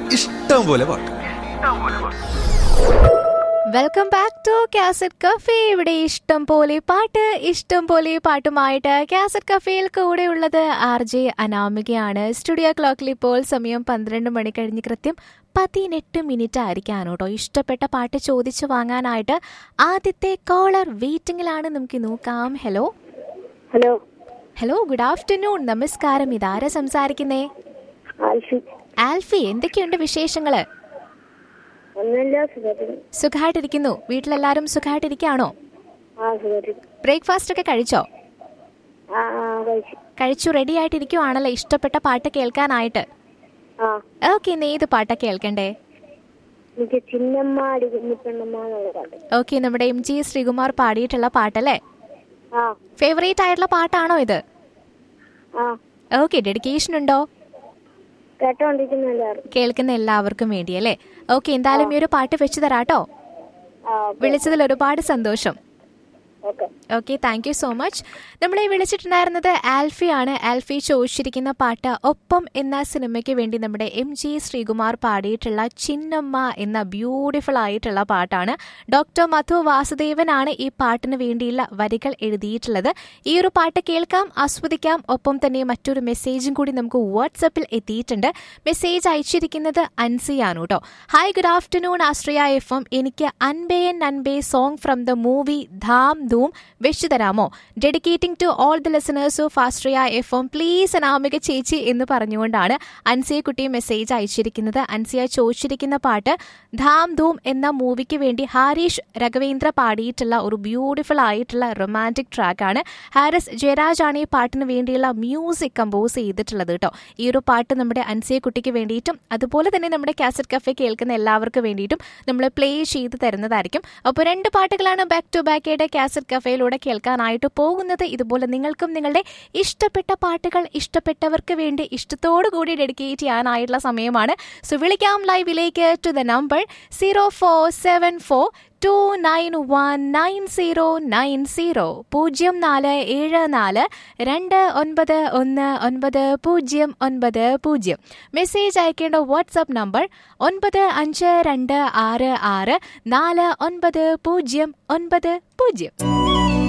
ഇഷ്ടം പോലെ പാട്ട് welcome back to cassette cafe ഇവിടെ ഇഷ്ടം പോലെ പാട്ട് ഇഷ്ടം പോലെ പാട്ടുമായിട്ട് കാസറ്റ് കഫേയിൽ കൂടെ ഉള്ളത് ആർ ജെ അനാമികയാണ് സ്റ്റുഡിയോ ക്ലോക്കിൽ ഇപ്പോൾ സമയം പന്ത്രണ്ട് മണി കഴിഞ്ഞ് കൃത്യം പതിനെട്ട് മിനിറ്റ് ആയിരിക്കാണ് കേട്ടോ ഇഷ്ടപ്പെട്ട പാട്ട് ചോദിച്ചു വാങ്ങാനായിട്ട് ആദ്യത്തെ കോളർ വെയിറ്റിംഗിലാണ് നമുക്ക് നോക്കാം hello hello hello good afternoon നമസ്കാരം ഇതാരാ സംസാരിക്കുന്നേ ആൽഫി ആൽഫി എന്തൊക്കെയുണ്ട് വിശേഷങ്ങള് ഒന്നുമില്ല സുഖത്തിന് സുഖമായിട്ടിരിക്കുന്നു വീട്ടിലെല്ലാരും സുഖമായിട്ടിരിക്കുകയാണോ ആ സുഖത്തിന് ബ്രേക്ക്ഫാസ്റ്റ് ഒക്കെ കഴിച്ചോ ആ ആ കഴിച്ചു കഴിച്ചു റെഡി ആയിട്ടിരിക്കുവാണല്ലോ ഇഷ്ടപ്പെട്ട പാട്ട് കേൾക്കാനായിട്ട് ആ ഓക്കെ ഇന്ന് ഏത് പാട്ടാ കേൾക്കണ്ടേ എനിക്ക് ചിന്നമ്മ അടിക്കുന്ന പെണ്ണമ്മ എന്നുള്ള പാട്ട് ഓക്കെ നമ്മുടെ എം ജി ശ്രീകുമാർ പാടിയിട്ടുള്ള പാട്ടല്ലേ ആ ഫേവറേറ്റ് ആയിട്ടുള്ള പാട്ടാണോ ഇത് ആ ഓക്കെ ഡെഡിക്കേഷൻ ഉണ്ടോ കേട്ടോണ്ടിരിക്കുന്ന എല്ലാവരും കേൾക്കുന്ന എല്ലാവർക്കും വേണ്ടിയല്ലേ ഓക്കെ എന്തായാലും ഈ ഒരു പാട്ട് വെച്ചു തരാട്ടോ ആ വിളിച്ചതിൽ ഒരുപാട് സന്തോഷം okay okay thank you so much നമ്മളെ വിളിച്ചിട്ടുണ്ടായിരുന്നത് ആൽഫി ആണ് ആൽഫി ചോദിച്ചിരിക്കുന്ന പാട്ട് ഒപ്പം എന്ന സിനിമയ്ക്ക് വേണ്ടി നമ്മുടെ എം ജി ശ്രീകുമാർ പാടിയിട്ടുള്ള ചിന്നമ്മ എന്ന ബ്യൂട്ടിഫുൾ ആയിട്ടുള്ള പാട്ടാണ് ഡോക്ടർ മധു വാസുദേവനാണ് ഈ പാട്ടിന് വേണ്ടിയുള്ള വരികൾ എഴുതിയിട്ടുള്ളത് ഈ ഒരു പാട്ട് കേൾക്കാം ആസ്വദിക്കാം ഒപ്പം തന്നെ മറ്റൊരു മെസ്സേജും കൂടി നമുക്ക് വാട്സപ്പിൽ എത്തിയിട്ടുണ്ട് മെസ്സേജ് അയച്ചിരിക്കുന്നത് അൻസിയാണ് കേട്ടോ hi good afternoon Ashraya F M എനിക്ക് അൻബേയൻ Anbe song from the movie Dhaam Dhoom വെച്ചു തരാമോ dedicating to all the listeners of Ashraya F M please Anamika ചേച്ചി എന്ന് പറഞ്ഞുകൊണ്ടാണ് അൻസിയ കുട്ടി മെസ്സേജ് അയച്ചിരിക്കുന്നത് അൻസിയ ചോദിച്ചിരിക്കുന്ന പാട്ട് ധാം ധൂം എന്ന മൂവിക്ക് വേണ്ടി ഹാരീഷ് രഘവേന്ദ്ര പാടിയിട്ടുള്ള ഒരു ബ്യൂട്ടിഫുൾ ആയിട്ടുള്ള റൊമാൻറ്റിക് ട്രാക്കാണ് ഹാരിസ് ജയരാജ് ആണ് ഈ പാട്ടിന് വേണ്ടിയുള്ള മ്യൂസിക് കമ്പോസ് ചെയ്തിട്ടുള്ളത് കേട്ടോ ഈ ഒരു പാട്ട് നമ്മുടെ അൻസിയ കുട്ടിക്ക് വേണ്ടിയിട്ടും അതുപോലെ തന്നെ നമ്മുടെ കാസറ്റ് കഫേ കേൾക്കുന്ന എല്ലാവർക്കും വേണ്ടിയിട്ടും നമ്മൾ പ്ലേ ചെയ്ത് തരുന്നതായിരിക്കും അപ്പോൾ രണ്ട് പാട്ടുകളാണ് ബാക്ക് ടു ബാക്ക് ആയിട്ട് കാസറ്റ് കഫേയിലൂടെ കേൾക്കാനായിട്ട് പോകുന്നത് ഇതുപോലെ നിങ്ങൾക്കും നിങ്ങളുടെ ഇഷ്ടപ്പെട്ട പാട്ടുകൾ ഇഷ്ടപ്പെട്ടവർക്ക് വേണ്ടി ഇഷ്ടത്തോടു കൂടി ഡെഡിക്കേറ്റ് ചെയ്യാനായിട്ടുള്ള സമയമാണ് സോ വിളിക്കാം ലൈവിലേക്ക് to the number zero four seven four two nine one nine zero nine zero പൂജ്യം നാല് ഏഴ് നാല് രണ്ട് ഒൻപത് ഒന്ന് ഒൻപത് പൂജ്യം ഒൻപത് പൂജ്യം മെസ്സേജ് അയക്കേണ്ട വാട്സാപ്പ് നമ്പർ ഒൻപത് അഞ്ച് രണ്ട് ആറ് ആറ് നാല് ഒൻപത് പൂജ്യം ഒൻപത് പൂജ്യം